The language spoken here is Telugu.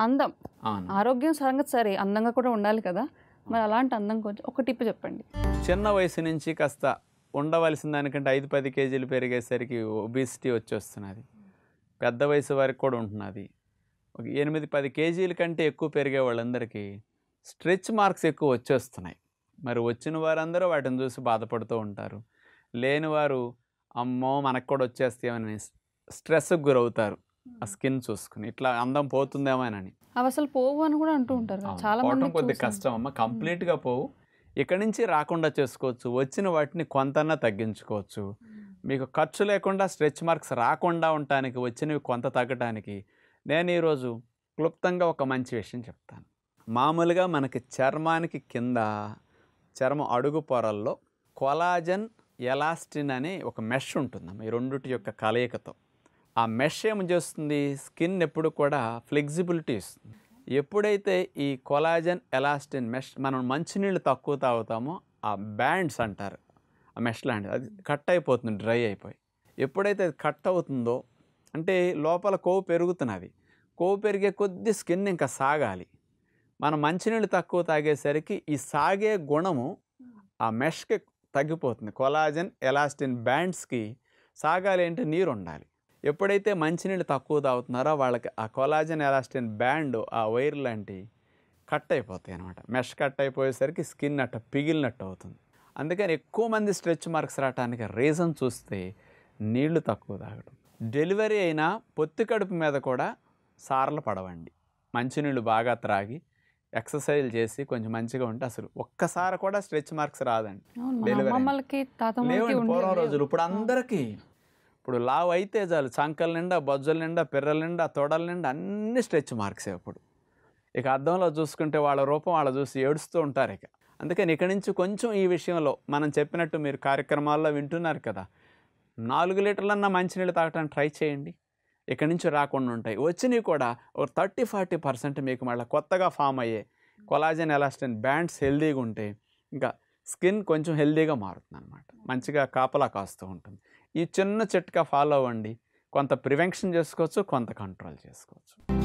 అందం అవును ఆరోగ్యం సంగతి సరే అందంగా కూడా ఉండాలి కదా మరి అలాంటి అందం కొంచెం ఒక టిప్ చెప్పండి చిన్న వయసు నుంచి కాస్త ఉండవలసిన దానికంటే ఐదు పది కేజీలు పెరిగేసరికి ఒబిసిటీ వచ్చేస్తున్నది పెద్ద వయసు వరకు కూడా ఉంటున్నది ఒక ఎనిమిది పది కేజీల కంటే ఎక్కువ పెరిగే వాళ్ళందరికీ స్ట్రెచ్ మార్క్స్ ఎక్కువ వచ్చేస్తున్నాయి మరి వచ్చిన వారందరూ వాటిని చూసి బాధపడుతూ ఉంటారు లేని వారు అమ్మో మనకు కూడా వచ్చేస్తామని స్ట్రెస్కి గురవుతారు ఆ స్కిన్ చూసుకుని ఇట్లా అందం పోతుందేమోనని అవి అసలు పోవు అని కూడా అంటూ ఉంటారు కదా. అవును. చాలా పోవటం మంది కొద్ది కష్టం అమ్మ కంప్లీట్గా పోవు ఇక్కడి నుంచి రాకుండా చేసుకోవచ్చు వచ్చిన వాటిని కొంతన్నా తగ్గించుకోవచ్చు మీకు ఖర్చు లేకుండా స్ట్రెచ్ మార్క్స్ రాకుండా ఉండటానికి వచ్చినవి కొంత తగ్గటానికి నేను ఈరోజు క్లుప్తంగా ఒక మంచి విషయం చెప్తాను మామూలుగా మనకి చర్మానికి కింద చర్మం అడుగు పొరల్లో కొలాజన్ ఎలాస్టిన్ అనే ఒక మెష్ ఉంటుందమ్మ ఈ రెండుటి యొక్క కలయికతో ఆ మెష్ ఏం చేస్తుంది స్కిన్ ఎప్పుడు కూడా ఫ్లెక్సిబిలిటీ ఇస్తుంది ఎప్పుడైతే ఈ కొలాజన్ ఎలాస్టిన్ మెష్ మనం మంచినీళ్ళు తక్కువ తాగుతామో ఆ బ్యాండ్స్ అంటారు ఆ మెష్ లాంటిది అది కట్ అయిపోతుంది డ్రై అయిపోయి ఎప్పుడైతే అది కట్ అవుతుందో అంటే లోపల కొవ్వు పెరుగుతున్నది కొవ్వు పెరిగే కొద్ది స్కిన్ ఇంకా సాగాలి మనం మంచినీళ్ళు తక్కువ తాగేసరికి ఈ సాగే గుణము ఆ మెష్కి తగ్గిపోతుంది కొలాజన్ ఎలాస్టిన్ బ్యాండ్స్కి సాగాలి అంటే నీరు ఉండాలి ఎప్పుడైతే మంచినీళ్ళు తక్కువ తాగుతున్నారో వాళ్ళకి ఆ కొలాజన్ ఎలాస్టిన్ బ్యాండ్ ఆ వైర్ లాంటి కట్ అయిపోతాయి అనమాట మెష్ కట్ అయిపోయేసరికి స్కిన్ అట్ట పిగిలినట్టు అవుతుంది అందుకని ఎక్కువ మంది స్ట్రెచ్ మార్క్స్ రావడానికి రీజన్ చూస్తే నీళ్లు తక్కువ తాగడం డెలివరీ అయినా పొత్తి కడుపు మీద కూడా సార్లు పడవండి మంచినీళ్ళు బాగా త్రాగి ఎక్సర్సైజ్ చేసి కొంచెం మంచిగా ఉంటే అసలు ఒక్కసారి కూడా స్ట్రెచ్ మార్క్స్ రాదండి అవును, మా డెలివరీ అమ్మమ్మలకి తాతమ్మలకి లేవండి పూర్వం ఉండేవి. రోజులు ఇప్పుడు అందరికీ ఇప్పుడు లావు అయితే చాలు చంకల నిండా బొజ్జల నిండా పిర్రల నిండా తొడల నిండా అన్ని స్ట్రెచ్ మార్క్స్ ఇప్పుడు ఇక అద్దంలో చూసుకుంటే వాళ్ళ రూపం వాళ్ళ చూసి ఏడుస్తూ ఉంటారు ఇక అందుకని ఇక్కడి నుంచి కొంచెం ఈ విషయంలో మనం చెప్పినట్టు మీరు కార్యక్రమాల్లో వింటున్నారు కదా నాలుగు లీటర్లన్నా మంచినీళ్ళు తాగడానికి ట్రై చేయండి ఇక్కడి నుంచి రాకుండా ఉంటాయి వచ్చినవి కూడా ఒక థర్టీ ఫార్టీ పర్సెంట్ మీకు మళ్ళీ కొత్తగా ఫామ్ అయ్యే కొలాజన్ ఎలాస్టిన్ బ్యాండ్స్ హెల్దీగా ఉంటే ఇంకా స్కిన్ కొంచెం హెల్దీగా మారుతుంది అనమాట మంచిగా కాపలా కాస్తూ ఉంటుంది ఈ చిన్న చిట్కా ఫాలో అవ్వండి కొంత ప్రివెన్షన్ చేసుకోవచ్చు కొంత కంట్రోల్ చేసుకోవచ్చు